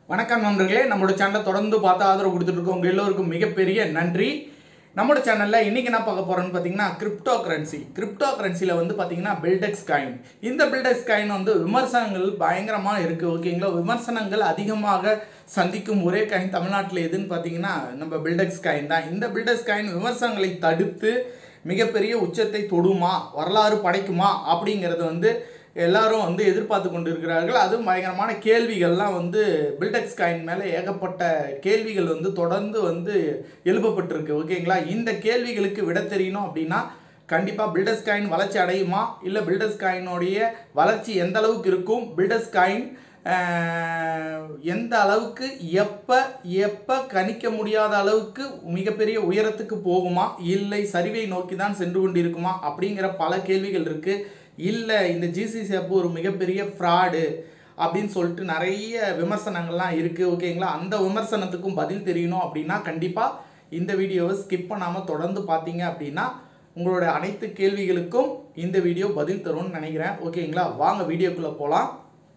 வணக்கம் நண்பர்களே நம்மளோட சேனலை தொடர்ந்து பார்த்து ஆதரவு கொடுத்துட்டு இருக்கோம் உங்க எல்லோருக்கும் மிகப்பெரிய நன்றி நம்மளோட சேனலில் இன்னைக்கு என்ன பார்க்க போறோம்னு பார்த்தீங்கன்னா கிரிப்டோ கரன்சி கிரிப்டோ கரன்சியில் வந்து பார்த்தீங்கன்னா பில்டெக்ஸ் காயின் இந்த பில்டெக்ஸ் காயின் வந்து விமர்சனங்கள் பயங்கரமாக இருக்குது ஓகேங்களா விமர்சனங்கள் அதிகமாக சந்திக்கும் ஒரே காயின் தமிழ்நாட்டில் எதுன்னு பார்த்தீங்கன்னா நம்ம பில்டெக்ஸ் காயின் தான் இந்த பில்டெக்ஸ் காயின் விமர்சனங்களை தடுத்து மிகப்பெரிய உச்சத்தை தொடுமா வரலாறு படைக்குமா அப்படிங்கிறது வந்து எல்லாரும் வந்து எதிர்பார்த்து கொண்டு இருக்கிறார்கள் அதுவும் பயங்கரமான கேள்விகள்லாம் வந்து பில்டெக்ஸ் காயின் மேலே ஏகப்பட்ட கேள்விகள் வந்து தொடர்ந்து வந்து எழுப்பப்பட்டிருக்கு ஓகேங்களா இந்த கேள்விகளுக்கு விட தெரியணும் அப்படின்னா கண்டிப்பாக பில்டர்ஸ் காயின் வளர்ச்சி அடையுமா இல்லை பில்டர்ஸ் காயினுடைய வளர்ச்சி எந்த அளவுக்கு இருக்கும் பில்டர்ஸ் காயின் ஆஹ், எந்த அளவுக்கு எப்போ எப்போ கணிக்க முடியாத அளவுக்கு மிகப்பெரிய உயரத்துக்கு போகுமா இல்லை சரிவை நோக்கி தான் சென்று கொண்டிருக்குமா அப்படிங்கிற பல கேள்விகள் இருக்குது இல்லை இந்த ஜிசிசி ஆப் ஒரு மிகப்பெரிய ஃப்ராடு அப்படின்னு சொல்லிட்டு நிறைய விமர்சனங்கள்லாம் இருக்குது ஓகேங்களா அந்த விமர்சனத்துக்கும் பதில் தெரியணும் அப்படின்னா கண்டிப்பாக இந்த வீடியோவை ஸ்கிப் பண்ணாமல் தொடர்ந்து பார்த்தீங்க அப்படின்னா உங்களோட அனைத்து கேள்விகளுக்கும் இந்த வீடியோ பதில் தரும்னு நினைக்கிறேன் ஓகேங்களா வாங்க வீடியோக்குள்ளே போகலாம்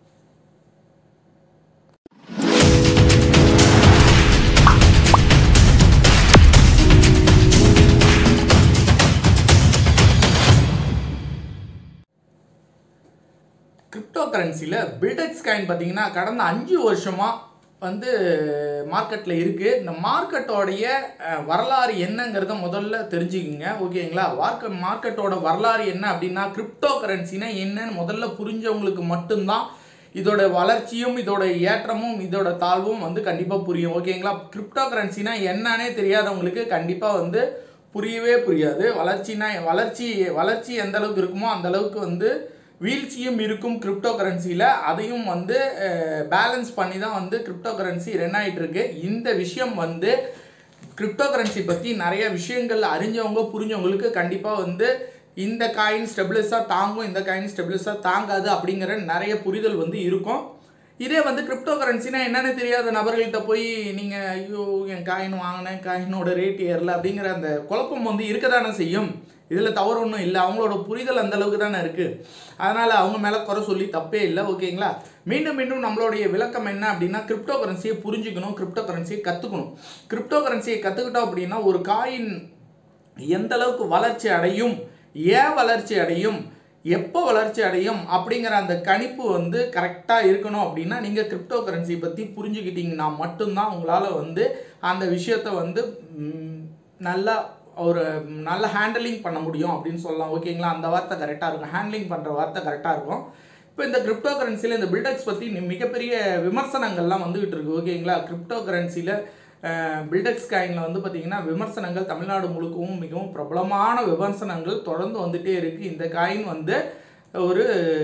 கிரிப்டோ கரன்சியில் பில்டெக்ஸ் காயின் பார்த்தீங்கன்னா கடந்த அஞ்சு வருஷமாக வந்து மார்க்கெட்டில் இருக்குது இந்த மார்க்கெட்டோடைய அஹ், வரலாறு என்னங்கிறத முதல்ல தெரிஞ்சுக்கங்க ஓகேங்களா வார்க்க மார்க்கெட்டோட வரலாறு என்ன அப்படின்னா கிரிப்டோ கரன்சினா என்னன்னு முதல்ல புரிஞ்சவங்களுக்கு மட்டும்தான் இதோட வளர்ச்சியும் இதோட ஏற்றமும் இதோட தாழ்வும் வந்து கண்டிப்பாக புரியும் ஓகேங்களா கிரிப்டோ கரன்சினா என்னன்னே தெரியாதவங்களுக்கு கண்டிப்பாக வந்து புரியவே புரியாது வளர்ச்சினா வளர்ச்சி வளர்ச்சி எந்த அளவுக்கு இருக்குமோ அந்த அளவுக்கு வந்து வீழ்ச்சியும் இருக்கும் கிரிப்டோ கரன்சியில் அதையும் வந்து பேலன்ஸ் பண்ணி தான் வந்து கிரிப்டோ கரன்சி ரன் ஆகிட்டு இருக்கு இந்த விஷயம் வந்து கிரிப்டோ கரன்சி பற்றி நிறைய விஷயங்கள் அறிஞ்சவங்க புரிஞ்சவங்களுக்கு கண்டிப்பாக வந்து இந்த காயின் ஸ்டெபிலிஸாக தாங்கும் இந்த காயின் ஸ்டெபிலிஸாக தாங்காது அப்படிங்கிற நிறைய புரிதல் வந்து இருக்கும் இதே வந்து கிரிப்டோ கரன்சினா என்னன்னு தெரியாத நபர்கள்ட்ட போய் நீங்கள் ஐயோ என் காயின் வாங்கினேன் காயினோட ரேட் ஏறல அப்படிங்கிற அந்த குழப்பம் வந்து இருக்க தானே செய்யும் இதில் தவறு ஒன்றும் இல்லை அவங்களோட புரிதல் அந்த அளவுக்கு தானே இருக்குது அதனால் அவங்க மேலே குறை சொல்லி தப்பே இல்லை ஓகேங்களா மீண்டும் மீண்டும் நம்மளுடைய விளக்கம் என்ன அப்படின்னா கிரிப்டோ கரன்சியை புரிஞ்சுக்கணும் கிரிப்டோ கரன்சியை கற்றுக்கணும் கிரிப்டோ கரன்சியை கற்றுக்கிட்டோம் அப்படின்னா ஒரு காயின் எந்த அளவுக்கு வளர்ச்சி அடையும் ஏன் வளர்ச்சி அடையும் எப்போ வளர்ச்சி அடையும் அப்படிங்கிற அந்த கணிப்பு வந்து கரெக்டாக இருக்கணும் அப்படின்னா நீங்கள் கிரிப்டோ கரன்சி பற்றி புரிஞ்சுக்கிட்டீங்கன்னா மட்டும்தான் உங்களால் வந்து அந்த விஷயத்தை வந்து ம், நல்லா ஒரு நல்ல ஹேண்டலிங் பண்ண முடியும் அப்படின்னு சொல்லலாம் ஓகேங்களா அந்த வார்த்தை கரெக்டாக இருக்கும் ஹேண்ட்லிங் பண்ணுற வார்த்தை கரெக்டாக இருக்கும் இப்போ இந்த கிரிப்டோ கரன்சியில் இந்த பில்டெக்ஸ் பற்றி மிகப்பெரிய விமர்சனங்கள்லாம் வந்துகிட்டு இருக்கு ஓகேங்களா கிரிப்டோ கரன்சியில் பில்டெக்ஸ் காயினில் வந்து பார்த்திங்கன்னா விமர்சனங்கள் தமிழ்நாடு முழுக்கவும் மிகவும் பிரபலமான விமர்சனங்கள் தொடர்ந்து வந்துட்டே இருக்குது இந்த காயின் வந்து ஒரு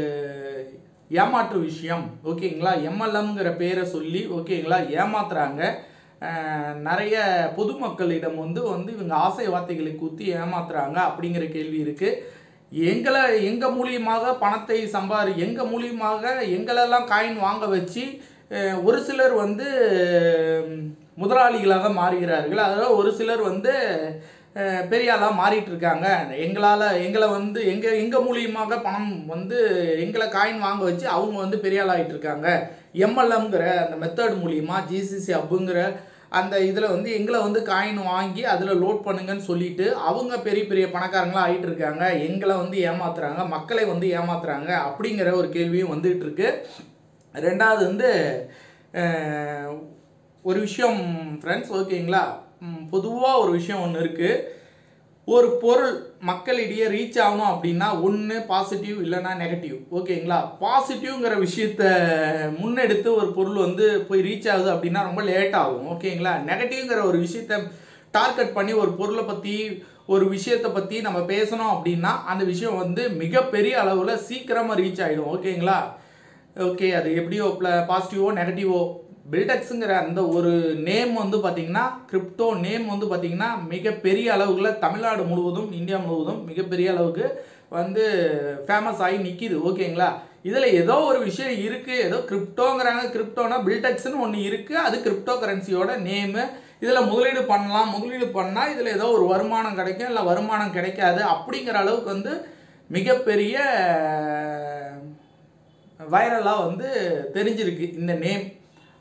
ஏமாற்று விஷயம் ஓகேங்களா எம்எல்எம்ங்கிற பேரை சொல்லி ஓகேங்களா ஏமாத்துறாங்க அஹ், நிறைய பொதுமக்களிடம் வந்து வந்து இவங்க ஆசை வார்த்தைகளை குத்தி ஏமாத்துறாங்க அப்படிங்கிற கேள்வி இருக்குது எங்களை எங்கள் மூலியமாக பணத்தை சம்பாரி எங்கள் மூலியமாக எங்களெல்லாம் காயின் வாங்க வச்சு அஹ், ஒரு சிலர் வந்து உம், முதலாளிகளாக மாறுகிறார்கள் அதாவது ஒரு சிலர் வந்து அஹ், பெரிய ஆளாக மாறிட்டு இருக்காங்க எங்களால் எங்களை வந்து எங்கள் எங்கள் மூலியமாக பணம் வந்து எங்களை காயின் வாங்க வச்சு அவங்க வந்து பெரிய ஆளாகிட்டு இருக்காங்க எம்எல்எம்ங்கிற அந்த மெத்தட் மூலியமா ஜிசிசி அப்புங்கிற அந்த இதில் வந்து எங்களை வந்து காயின் வாங்கி அதில் லோட் பண்ணுங்கன்னு சொல்லிட்டு அவங்க பெரிய பெரிய பணக்காரங்களா ஆகிட்டு இருக்காங்க எங்களை வந்து ஏமாத்துறாங்க மக்களை வந்து ஏமாத்துறாங்க அப்படிங்கிற ஒரு கேள்வியும் வந்துகிட்டு இருக்கு ரெண்டாவது வந்து அஹ், ஒரு விஷயம் ஃப்ரெண்ட்ஸ் ஓகேங்களா பொதுவாக ஒரு விஷயம் ஒன்று இருக்குது ஒரு பொருள் மக்களிடையே ரீச் ஆகணும் அப்படின்னா ஒன்று பாசிட்டிவ் இல்லைன்னா நெகட்டிவ் ஓகேங்களா பாசிட்டிவ்ங்கிற விஷயத்த முன்னெடுத்து ஒரு பொருள் வந்து போய் ரீச் ஆகுது அப்படின்னா ரொம்ப லேட் ஆகும் ஓகேங்களா நெகட்டிவ்ங்கிற ஒரு விஷயத்த டார்கெட் பண்ணி ஒரு பொருளை பற்றி ஒரு விஷயத்தை பற்றி நம்ம பேசணும் அப்படின்னா அந்த விஷயம் வந்து மிகப்பெரிய அளவில் சீக்கிரமாக ரீச் ஆகிடும் ஓகேங்களா ஓகே அது எப்படியோ பாசிட்டிவோ நெகட்டிவோ பில்டெக்ஸுங்கிற அந்த ஒரு நேம் வந்து பார்த்தீங்கன்னா கிரிப்டோ நேம் வந்து பார்த்தீங்கன்னா மிகப்பெரிய அளவுக்குள்ள தமிழ்நாடு முழுவதும் இந்தியா முழுவதும் மிகப்பெரிய அளவுக்கு வந்து ஃபேமஸ் ஆகி நிற்கிது ஓகேங்களா இதில் ஏதோ ஒரு விஷயம் இருக்குது ஏதோ கிரிப்டோங்கிறாங்க கிரிப்டோனா பில்டெக்ஸ்னு ஒன்று இருக்குது அது கிரிப்டோ கரன்சியோட நேமு இதில் முதலீடு பண்ணலாம் முதலீடு பண்ணால் இதில் ஏதோ ஒரு வருமானம் கிடைக்கும் இல்லை வருமானம் கிடைக்காது அப்படிங்கிற அளவுக்கு வந்து மிகப்பெரிய வைரலாக வந்து தெரிஞ்சிருக்கு இந்த நேம்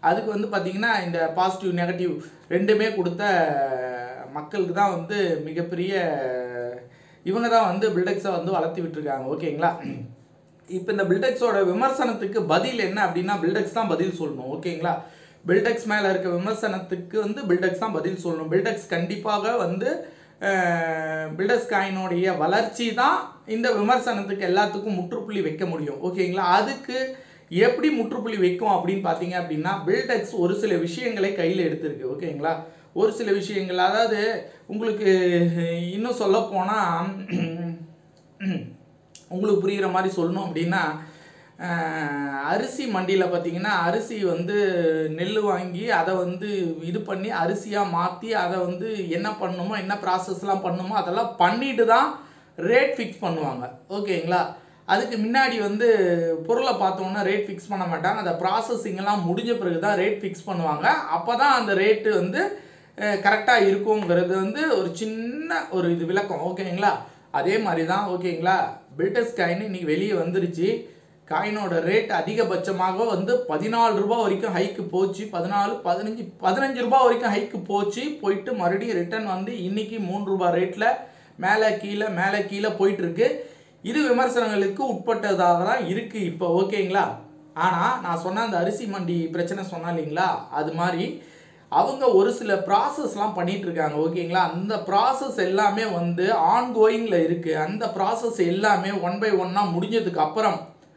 அதுக்கு வந்து பார்த்தீங்கன்னா இந்த பாசிட்டிவ் நெகட்டிவ் ரெண்டுமே கொடுத்த மக்களுக்கு தான் வந்து மிகப்பெரிய இவங்க தான் வந்து பில்டெக்ஸை வந்து வளர்த்து விட்டுருக்காங்க ஓகேங்களா இப்போ இந்த பில்டெக்ஸோட விமர்சனத்துக்கு பதில் என்ன அப்படின்னா பில்டெக்ஸ் தான் பதில் சொல்லணும் ஓகேங்களா பில்டெக்ஸ் மேலே இருக்க விமர்சனத்துக்கு வந்து பில்டெக்ஸ் தான் பதில் சொல்லணும் பில்டெக்ஸ் கண்டிப்பாக வந்து பில்டெக்ஸ் காயினுடைய வளர்ச்சி தான் இந்த விமர்சனத்துக்கு எல்லாத்துக்கும் முற்றுப்புள்ளி வைக்க முடியும் ஓகேங்களா அதுக்கு எப்படி முற்றுப்புள்ளி வைக்கும் அப்படின்னு பார்த்தீங்க அப்படின்னா பில்டெக்ஸ் ஒரு சில விஷயங்களை கையில் எடுத்திருக்கு ஓகேங்களா ஒரு சில விஷயங்கள் அதாவது உங்களுக்கு இன்னும் சொல்ல உங்களுக்கு புரிகிற மாதிரி சொல்லணும் அப்படின்னா அஹ், அரிசி மண்டியில் பார்த்தீங்கன்னா அரிசி வந்து நெல் வாங்கி அதை வந்து இது பண்ணி அரிசியாக மாற்றி அதை வந்து என்ன பண்ணணுமோ என்ன ப்ராசஸ்லாம் பண்ணணுமோ அதெல்லாம் பண்ணிட்டு தான் ரேட் ஃபிக்ஸ் பண்ணுவாங்க ஓகேங்களா அதுக்கு முன்னாடி வந்து பொருளை பார்த்தோன்னா ரேட் ஃபிக்ஸ் பண்ண மாட்டாங்க அந்த ப்ராசஸிங் எல்லாம் முடிஞ்ச பிறகு தான் ரேட் ஃபிக்ஸ் பண்ணுவாங்க அப்போ தான் அந்த ரேட்டு வந்து கரெக்டாக இருக்குங்கிறது வந்து ஒரு சின்ன ஒரு இது விளக்கம் ஓகேங்களா அதே மாதிரி தான் ஓகேங்களா பில்டர்ஸ் காயின் இன்னைக்கு வெளியே வந்துருச்சு காயினோட ரேட் அதிகபட்சமாக வந்து பதினாலு ரூபாய் வரைக்கும் ஹைக்கு போச்சு பதினாலு பதினஞ்சு பதினஞ்சு ரூபாய் வரைக்கும் ஹைக்கு போச்சு போயிட்டு மறுபடியும் ரிட்டர்ன் வந்து இன்னைக்கு மூணு ரூபாய் ரேட்டில் மேலே கீழே மேலே கீழே போயிட்டு இருக்கு இது விமர்சனங்களுக்கு உட்பட்டதாக தான் இருக்கு இப்போ ஓகேங்களா ஆனால் நான் சொன்ன அந்த அரிசி மண்டி பிரச்சனை சொன்னா இல்லைங்களா அது மாதிரி அவங்க ஒரு சில ப்ராசஸ்லாம் பண்ணிட்டு இருக்காங்க ஓகேங்களா அந்த ப்ராசஸ் எல்லாமே வந்து ஆன்கோயிங்கில் இருக்கு அந்த ப்ராசஸ் எல்லாமே ஒன் பை ஒன்னாக முடிஞ்சதுக்கு அப்புறம்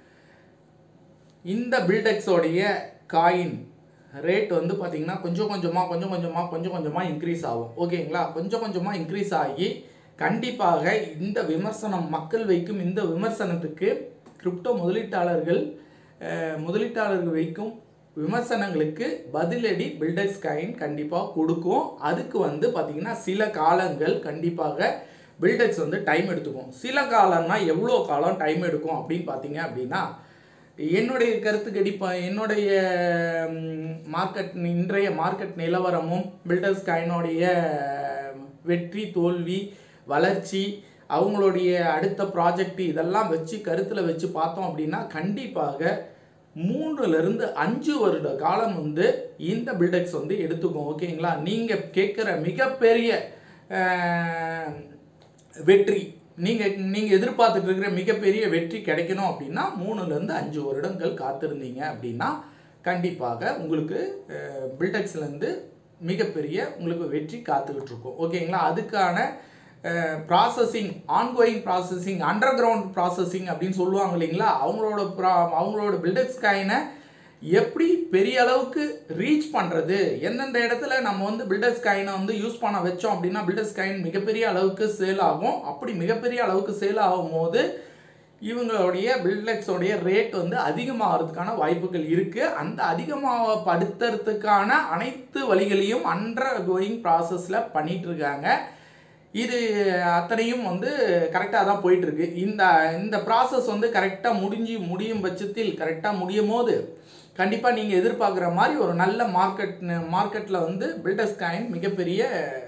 இந்த பில்டெக்ஸோடைய காயின் ரேட் வந்து பார்த்தீங்கன்னா கொஞ்சம் கொஞ்சமாக கொஞ்சம் கொஞ்சமாக கொஞ்சம் கொஞ்சமாக இன்க்ரீஸ் ஆகும் ஓகேங்களா கொஞ்சம் கொஞ்சமாக இன்க்ரீஸ் ஆகி கண்டிப்பாக இந்த விமர்சனம் மக்கள் வைக்கும் இந்த விமர்சனத்துக்கு கிரிப்டோ முதலீட்டாளர்கள் அஹ், முதலீட்டாளர்கள் வைக்கும் விமர்சனங்களுக்கு பதிலடி பில்டெக்ஸ் காயின் கண்டிப்பாக கொடுக்கும் அதுக்கு வந்து பார்த்தீங்கன்னா சில காலங்கள் கண்டிப்பாக பில்டெக்ஸ் வந்து டைம் எடுத்துக்கும் சில காலம்னா எவ்வளோ காலம் டைம் எடுக்கும் அப்படின்னு பார்த்தீங்க அப்படின்னா என்னுடைய கருத்து கடிப்பா என்னுடைய மார்க்கெட் இன்றைய மார்க்கெட் நிலவரமும் பில்டர்ஸ் காயினுடைய வெற்றி தோல்வி வளர்ச்சி அவங்களுடைய அடுத்த ப்ராஜெக்ட் இதெல்லாம் வச்சு கருத்தில் வச்சு பார்த்தோம் அப்படின்னா கண்டிப்பாக மூணுலேருந்து அஞ்சு வருட காலம் வந்து இந்த பில்டெக்ஸ் வந்து எடுத்துக்கும் ஓகேங்களா நீங்கள் கேட்குற மிகப்பெரிய அஹ், வெற்றி நீங்கள் நீங்கள் எதிர்பார்த்துட்டு இருக்கிற மிகப்பெரிய வெற்றி கிடைக்கணும் அப்படின்னா மூணுலேருந்து அஞ்சு வருடங்கள் காத்திருந்தீங்க அப்படின்னா கண்டிப்பாக உங்களுக்கு பில்டெக்ஸ்லேருந்து மிகப்பெரிய உங்களுக்கு வெற்றி காத்துக்கிட்டு இருக்கும் ஓகேங்களா அதுக்கான processing ongoing processing underground processing அப்படின்னு சொல்லுவாங்க இல்லைங்களா அவங்களோட ப்ரா அவங்களோட பில்டெக்ஸ் காயினை எப்படி பெரிய அளவுக்கு ரீச் பண்ணுறது எந்தெந்த இடத்துல நம்ம வந்து பில்டர்ஸ் காயினை வந்து யூஸ் பண்ண வச்சோம் அப்படின்னா பில்டர்ஸ் காயின் மிகப்பெரிய அளவுக்கு சேல் ஆகும் அப்படி மிகப்பெரிய அளவுக்கு சேல் ஆகும் போது இவங்களுடைய பில்டெக்ஸோடைய ரேட் வந்து அதிகமாகிறதுக்கான வாய்ப்புகள் இருக்குது அந்த அதிகமாகப்படுத்துறதுக்கான அனைத்து வழிகளையும் அண்டர் கோயிங் ப்ராசஸில் பண்ணிட்டு இருக்காங்க இது அத்தனையும் வந்து கரெக்டாக தான் போயிட்டு இருக்கு இந்த இந்த ப்ராசஸ் வந்து கரெக்டாக முடிஞ்சு முடியும் பட்சத்தில் கரெக்டாக முடியும் போது கண்டிப்பாக நீங்கள் எதிர்பார்க்குற மாதிரி ஒரு நல்ல மார்க்கெட் மார்க்கெட்டில் வந்து பில்டர்ஸ் காயின் மிகப்பெரிய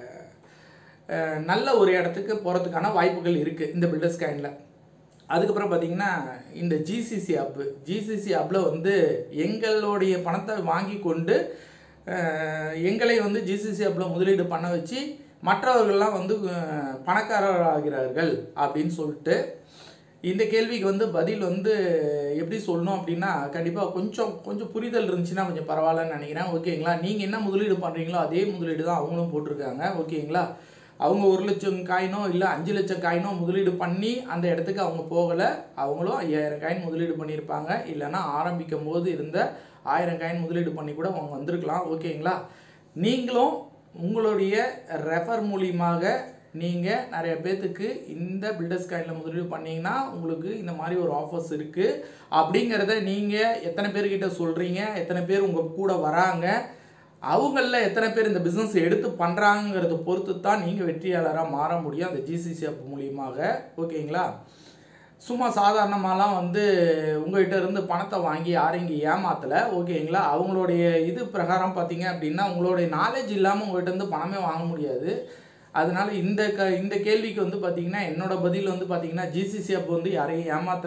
அஹ், நல்ல ஒரு இடத்துக்கு போகிறதுக்கான வாய்ப்புகள் இருக்குது இந்த பில்டர்ஸ் காயினில் அதுக்கப்புறம் பார்த்தீங்கன்னா இந்த ஜிசிசி ஆப்பு ஜிசிசி ஆப்பில் வந்து எங்களுடைய பணத்தை வாங்கி கொண்டு அஹ், எங்களை வந்து ஜிசிசி ஆப்பில் முதலீடு பண்ண வச்சு மற்றவர்கள்லாம் வந்து அஹ், பணக்காரராகிறார்கள் அப்படின்னு சொல்லிட்டு இந்த கேள்விக்கு வந்து பதில் வந்து எப்படி சொல்லணும் அப்படின்னா கண்டிப்பாக கொஞ்சம் கொஞ்சம் புரிதல் இருந்துச்சுன்னா கொஞ்சம் பரவாயில்லன்னு நினைக்கிறேன் ஓகேங்களா நீங்கள் என்ன முதலீடு பண்ணுறீங்களோ அதே முதலீடு தான் அவங்களும் போட்டிருக்காங்க ஓகேங்களா அவங்க ஒரு லட்சம் காயினோ இல்லை அஞ்சு லட்சம் காயினோ முதலீடு பண்ணி அந்த இடத்துக்கு அவங்க போகலை அவங்களும் ஐயாயிரம் காயின் முதலீடு பண்ணியிருப்பாங்க இல்லைன்னா ஆரம்பிக்கும் போது இருந்த ஆயிரம் காயின் முதலீடு பண்ணி கூட அவங்க வந்திருக்கலாம் ஓகேங்களா நீங்களும் உங்களுடைய ரெஃபர் மூலியமாக நீங்கள் நிறைய பேர்த்துக்கு இந்த பில்டர்ஸ் காயினில் முதலீடு பண்ணீங்கன்னா உங்களுக்கு இந்த மாதிரி ஒரு ஆஃபர்ஸ் இருக்குது அப்படிங்கிறத நீங்கள் எத்தனை பேர்கிட்ட சொல்கிறீங்க எத்தனை பேர் உங்கள் கூட வராங்க அவங்களில் எத்தனை பேர் இந்த பிஸ்னஸ் எடுத்து பண்ணுறாங்கிறத பொறுத்து தான் நீங்கள் வெற்றியாளராக மாற முடியும் அந்த ஜிசிசி ஆப் மூலியமாக ஓகேங்களா சும்மா சாதாரணமாலாம் வந்து உங்கள்கிட்ட இருந்து பணத்தை வாங்கி யாரும் இங்கே ஏமாத்தலை ஓகேங்களா அவங்களுடைய இது பிரகாரம் பார்த்தீங்க அப்படின்னா உங்களுடைய நாலேஜ் இல்லாமல் உங்கள்கிட்ட இருந்து பணமே வாங்க முடியாது அதனால இந்த க இந்த கேள்விக்கு வந்து பார்த்தீங்கன்னா என்னோட பதில் வந்து பார்த்தீங்கன்னா ஜிசிசி ஆப் வந்து யாரையும் ஏமாத்தலை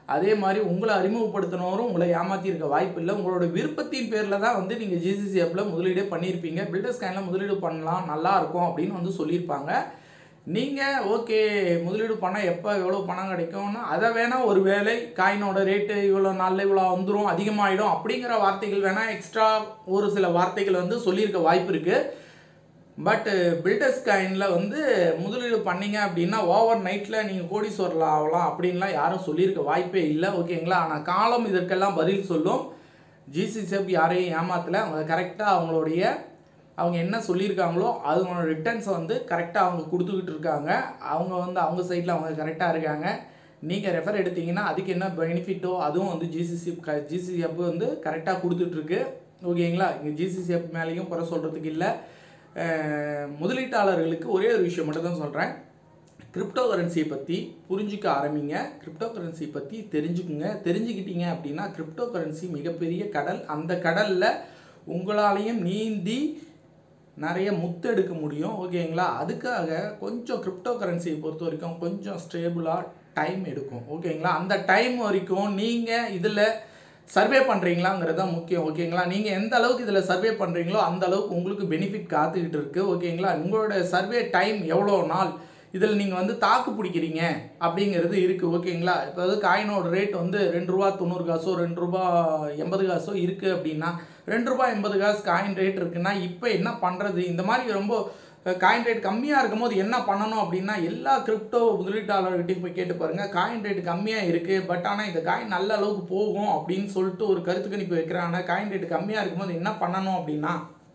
அதே மாதிரி உங்களை அறிமுகப்படுத்தினவரும் உங்களை ஏமாத்தி இருக்க வாய்ப்பு இல்லை உங்களோட விருப்பத்தின் பேரில் தான் வந்து நீங்கள் ஜிசிசி ஆப்பில் முதலீடே பண்ணியிருப்பீங்க பில்டர்ஸ் காயினில் முதலீடு பண்ணலாம் நல்லா இருக்கும் அப்படின்னு வந்து சொல்லியிருப்பாங்க நீங்கள் ஓகே முதலீடு பண்ணால் எப்போ எவ்வளோ பணம் கிடைக்கும்னா அதை வேணால் ஒரு வேளை காயினோட ரேட்டு இவ்வளோ நாளில் இவ்வளோ வந்துடும் அதிகமாகிடும் அப்படிங்கிற வார்த்தைகள் வேணால் எக்ஸ்ட்ரா ஒரு சில வார்த்தைகள் வந்து சொல்லியிருக்க வாய்ப்பு இருக்குது பட் பில்டர்ஸ் காயினில் வந்து முதலீடு பண்ணீங்க அப்படின்னா ஓவர் நைட்டில் நீங்கள் கோடீஸ்வரில் ஆகலாம் அப்படின்லாம் யாரும் சொல்லியிருக்க வாய்ப்பே இல்லை ஓகேங்களா ஆனால் காலம் இதற்கெல்லாம் பதில் சொல்லும் ஜிசிசெப் யாரையும் ஏமாத்தலை அவங்க கரெக்டாக அவங்களுடைய அவங்க என்ன சொல்லியிருக்காங்களோ அவங்களோட ரிட்டர்ன்ஸை வந்து கரெக்டாக அவங்க கொடுத்துக்கிட்டு இருக்காங்க அவங்க வந்து அவங்க சைடில் அவங்க கரெக்டாக இருக்காங்க நீங்கள் ரெஃபர் எடுத்தீங்கன்னா அதுக்கு என்ன பெனிஃபிட்டோ அதுவும் வந்து ஜிசிசி க ஜிசிசிஎப் வந்து கரெக்டாக கொடுத்துட்ருக்கு ஓகேங்களா இங்கே ஜிசிசிஎப் மேலேயும் குறை சொல்கிறதுக்கு இல்லை அஹ், முதலீட்டாளர்களுக்கு ஒரே ஒரு விஷயம் மட்டும் தான் சொல்கிறேன் கிரிப்டோ கரன்சியை பற்றி புரிஞ்சுக்க ஆரம்பிங்க கிரிப்டோ கரன்சி பற்றி தெரிஞ்சுக்குங்க தெரிஞ்சுக்கிட்டீங்க அப்படின்னா கிரிப்டோ கரன்சி மிகப்பெரிய கடல் அந்த கடலில் உங்களாலையும் நீந்தி நிறைய முத்தெடுக்க முடியும் ஓகேங்களா அதுக்காக கொஞ்சம் கிரிப்டோ கரன்சியை பொறுத்த வரைக்கும் கொஞ்சம் ஸ்டேபிளாக டைம் எடுக்கும் ஓகேங்களா அந்த டைம் வரைக்கும் நீங்கள் இதில் சர்வே பண்ணுறீங்களாங்கிறது தான் முக்கியம் ஓகேங்களா நீங்கள் எந்த அளவுக்கு இதில் சர்வே பண்ணுறீங்களோ அந்த அளவுக்கு உங்களுக்கு பெனிஃபிட் காத்துக்கிட்டு இருக்குது ஓகேங்களா உங்களோட சர்வே டைம் எவ்வளோ நாள் இதில் நீங்கள் வந்து தாக்கு பிடிக்கிறீங்க அப்படிங்கிறது இருக்குது ஓகேங்களா இப்போ வந்து காயினோட ரேட் வந்து ரெண்டு ரூபா தொண்ணூறு காசோ ரெண்டு ரூபா எண்பது காசோ இருக்குது அப்படின்னா ரெண்டு ரூபா எண்பது காசு காயின் ரேட் இருக்குன்னா இப்போ என்ன பண்ணுறது இந்த மாதிரி ரொம்ப காயின் ரேட் கம்மியாக இருக்கும்போது என்ன பண்ணணும் அப்படின்னா எல்லா கிரிப்டோ முதலீட்டாளர்கிட்டையும் போய் கேட்டு பாருங்கள் காயின் ரேட் கம்மியாக இருக்குது பட் ஆனால் இந்த காயின் நல்ல அளவுக்கு போகும் அப்படின்னு சொல்லிட்டு ஒரு கருத்து கணிப்பு வைக்கிறாங்க காயின் ரேட் கம்மியாக இருக்கும்போது என்ன பண்ணணும் அப்படின்னா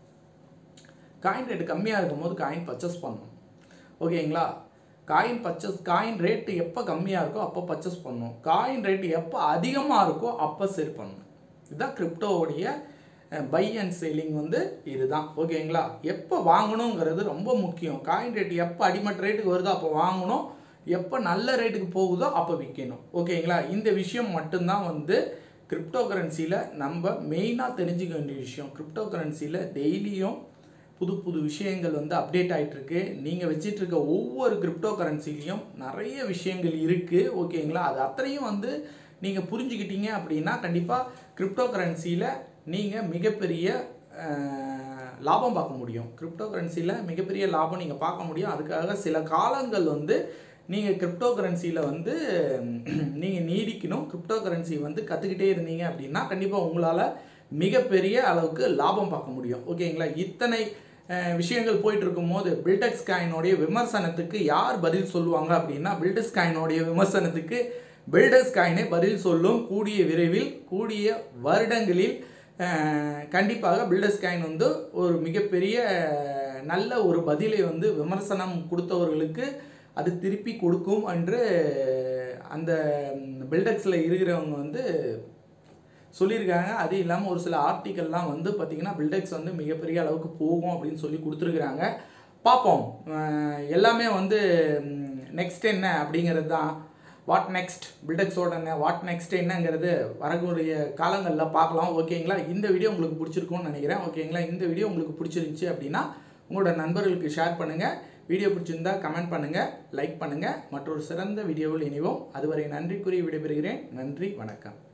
காயின் ரேட் கம்மியாக இருக்கும்போது காயின் பர்ச்சேஸ் பண்ணணும் ஓகேங்களா காயின் பர்ச்சேஸ் காயின் ரேட்டு எப்போ கம்மியாக இருக்கோ அப்போ பர்ச்சேஸ் பண்ணணும் காயின் ரேட்டு எப்போ அதிகமாக இருக்கோ அப்போ செல் பண்ணணும் இதுதான் கிரிப்டோவுடைய பை அண்ட் செல்லிங் வந்து இதுதான் ஓகேங்களா எப்போ வாங்கணுங்கிறது ரொம்ப முக்கியம் காயின் ரேட் எப்போ அடிமட்ட ரேட்டுக்கு வருதோ அப்போ வாங்கணும் எப்போ நல்ல ரேட்டுக்கு போகுதோ அப்போ விற்கணும் ஓகேங்களா இந்த விஷயம் மட்டும்தான் வந்து கிரிப்டோ கரன்சியில் நம்ம மெயினாக தெரிஞ்சுக்க வேண்டிய விஷயம் கிரிப்டோ கரன்சியில் டெய்லியும் புது புது விஷயங்கள் வந்து அப்டேட் ஆகிட்டு இருக்கு நீங்கள் வச்சிட்டு இருக்க ஒவ்வொரு கிரிப்டோ கரன்சிலையும் நிறைய விஷயங்கள் இருக்குது ஓகேங்களா அது அத்தனையும் வந்து நீங்கள் புரிஞ்சுக்கிட்டீங்க அப்படின்னா கண்டிப்பாக கிரிப்டோ கரன்சியில் நீங்கள் மிகப்பெரிய அஹ், லாபம் பார்க்க முடியும் கிரிப்டோ கரன்சியில் மிகப்பெரிய லாபம் நீங்கள் பார்க்க முடியும் அதுக்காக சில காலங்கள் வந்து நீங்கள் கிரிப்டோ கரன்சியில் வந்து நீங்கள் நீடிக்கணும் கிரிப்டோ கரன்சி வந்து கற்றுக்கிட்டே இருந்தீங்க அப்படின்னா கண்டிப்பாக உங்களால் மிகப்பெரிய அளவுக்கு லாபம் பார்க்க முடியும் ஓகேங்களா இத்தனை அஹ், விஷயங்கள் போயிட்டு இருக்கும்போது பில்டெக்ஸ் காயினுடைய விமர்சனத்துக்கு யார் பதில் சொல்லுவாங்க அப்படின்னா பில்டெக்ஸ் காயினுடைய விமர்சனத்துக்கு பில்டர்ஸ் காயினே பதில் சொல்லும் கூடிய விரைவில் கூடிய வருடங்களில் அஹ், கண்டிப்பாக பில்டர்ஸ் காயின் வந்து ஒரு மிகப்பெரிய அஹ், நல்ல ஒரு பதிலை வந்து விமர்சனம் கொடுத்தவர்களுக்கு அது திருப்பி கொடுக்கும் என்று அந்த பில்டெக்ஸில் இருக்கிறவங்க வந்து சொல்லியிருக்காங்க அது இல்லாமல் ஒரு சில ஆர்டிக்கல்லாம் வந்து பார்த்திங்கன்னா பில்டெக்ஸ் வந்து மிகப்பெரிய அளவுக்கு போகும் அப்படின்னு சொல்லி கொடுத்துருக்குறாங்க பார்ப்போம் அஹ் எல்லாமே வந்து நெக்ஸ்ட் என்ன அப்படிங்கிறது தான் வாட் நெக்ஸ்ட் பில்டெக்ஸோட என்ன வாட் நெக்ஸ்ட் என்னங்கிறது வரக்கூடிய காலங்களில் பார்க்கலாம் ஓகேங்களா இந்த வீடியோ உங்களுக்கு பிடிச்சிருக்கும்னு நினைக்கிறேன் ஓகேங்களா இந்த வீடியோ உங்களுக்கு பிடிச்சிருந்துச்சி அப்படின்னா உங்களோட நண்பர்களுக்கு ஷேர் பண்ணுங்கள் வீடியோ பிடிச்சிருந்தா கமெண்ட் பண்ணுங்கள் லைக் பண்ணுங்கள் மற்றொரு சிறந்த வீடியோவில் இணைவோம் அதுவரை நன்றி கூறி விடைபெறுகிறேன் நன்றி வணக்கம்